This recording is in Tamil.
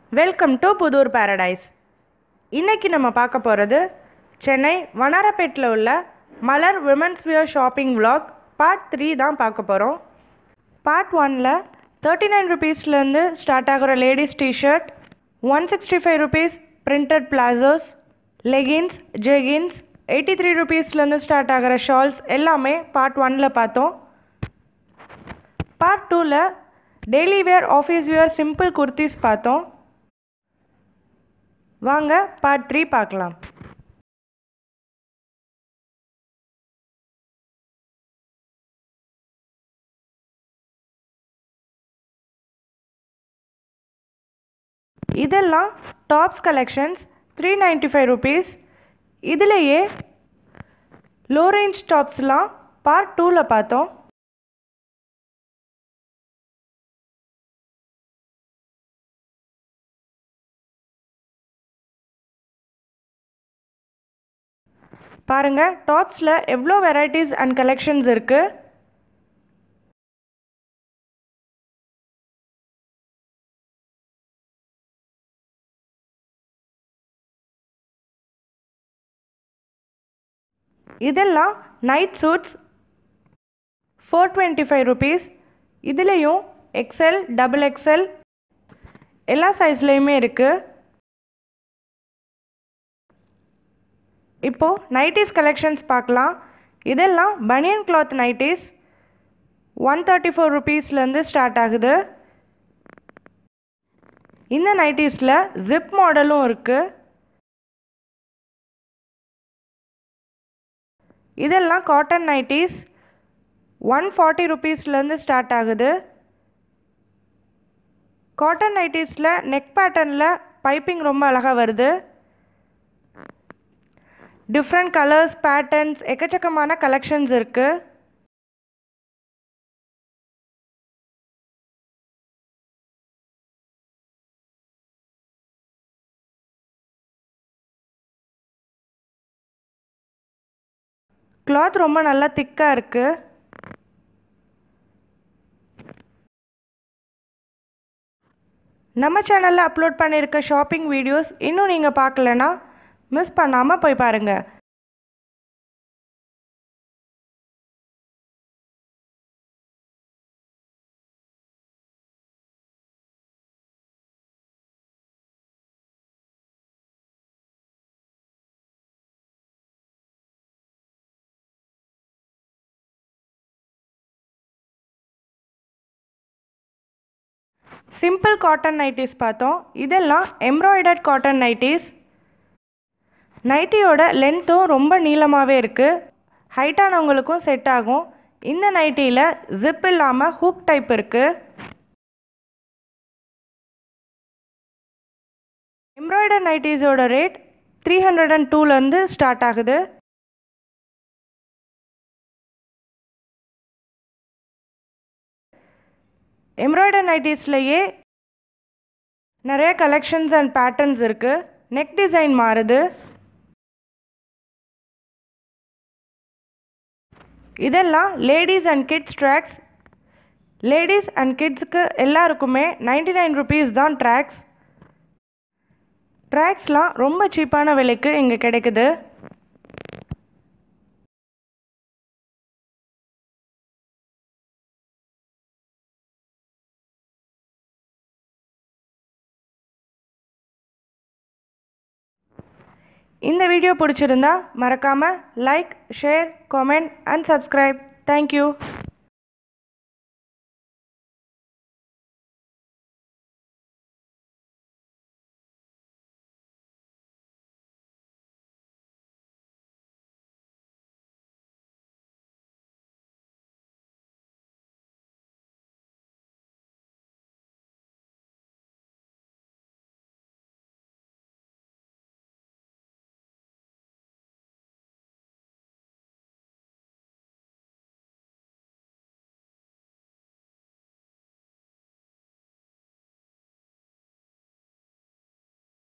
வெல்கம் டு புதூர் பாரடைஸ் இன்னைக்கு நம்ம பார்க்க போகிறது சென்னை வண்ணாரப்பேட்டில் உள்ள Malar women's wear shopping vlog part three தான் பார்க்க போகிறோம் பார்ட் ஒனில் தேர்ட்டி நைன் ருபீஸ்லேருந்து ஸ்டார்ட் ஆகிற ladies t-shirt one sixty five rupees printed palazzos leggings jeggings eighty three ருபீஸ்லேருந்து ஸ்டார்ட் ஆகிற ஷால்ஸ் எல்லாமே பார்ட் ஒனில் பார்த்தோம் பார்ட் டூவில் daily wear office wear simple kurtis பார்த்தோம் வாங்க பார்ட் த்ரீ பார்க்கலாம் இதெல்லாம் tops collections three ninety five rupees இதுலேயே லோ ரேஞ்ச் டாப்ஸ்லாம் பார்ட் டூவில் பார்த்தோம் பாருங்க டாப்ஸில் எவ்வளோ வெரைட்டிஸ் அண்ட் கலெக்ஷன்ஸ் இருக்குது இதெல்லாம் night suits four twenty five rupees இதுலேயும் எக்ஸல் டபுள் எக்ஸல் எல்லா சைஸ்லேயுமே இருக்குது இப்போது நைட்டிஸ் கலெக்ஷன்ஸ் பார்க்கலாம் இதெல்லாம் banian cloth nighties one thirty four ருபீஸ்லேருந்து ஸ்டார்ட் ஆகுது இந்த நைட்டிஸில் ஜிப் மாடலும் இருக்குது இதெல்லாம் காட்டன் நைட்டிஸ் ஒன் ஃபார்ட்டி ருபீஸ்லேருந்து ஸ்டார்ட் ஆகுது காட்டன் நைட்டிஸில் நெக் பேட்டர்னில் பைப்பிங் ரொம்ப அழகாக வருது டிஃப்ரெண்ட் கலர்ஸ் பேட்டர்ன்ஸ் எக்கச்சக்கமான கலெக்ஷன்ஸ் இருக்குது கிளாத் ரொம்ப நல்லா திக்காக இருக்குது நம்ம சேனலில் அப்லோட் பண்ணியிருக்க ஷாப்பிங் வீடியோஸ் இன்னும் நீங்கள் பார்க்கலனா மிஸ் பண்ணாமல் போய் பாருங்கள் சிம்பிள் காட்டன் நைட்டிஸ் பார்த்தோம் இதெல்லாம் எம்ப்ராய்டர்ட் காட்டன் நைட்டிஸ் நைட்டியோட லென்த்தும் ரொம்ப நீளமாகவே இருக்குது ஹைட்டானவங்களுக்கும் செட் ஆகும் இந்த நைட்டியில் ஜிப் இல்லாமல் ஹூக் டைப் இருக்குது எம்ப்ராய்டர் நைட்டிஸோட ரேட் த்ரீ ஹண்ட்ரட் அண்ட் டூலேருந்து ஸ்டார்ட் ஆகுது எம்ப்ராய்டர் நைட்டிஸ்லையே நிறைய கலெக்ஷன்ஸ் அண்ட் பேட்டர்ன்ஸ் இருக்குது நெக் டிசைன் மாறுது இதெல்லாம் ladies and kids tracks ladies and கிட்ஸுக்கு எல்லாருக்குமே நைன்டி நைன் ருபீஸ் தான் ட்ராக்ஸ் ட்ராக்ஸ்லாம் ரொம்ப சீப்பான விலைக்கு இங்கே கிடைக்குது இந்த வீடியோ பிடிச்சிருந்தா மறக்காமல் like share comment and subscribe thank you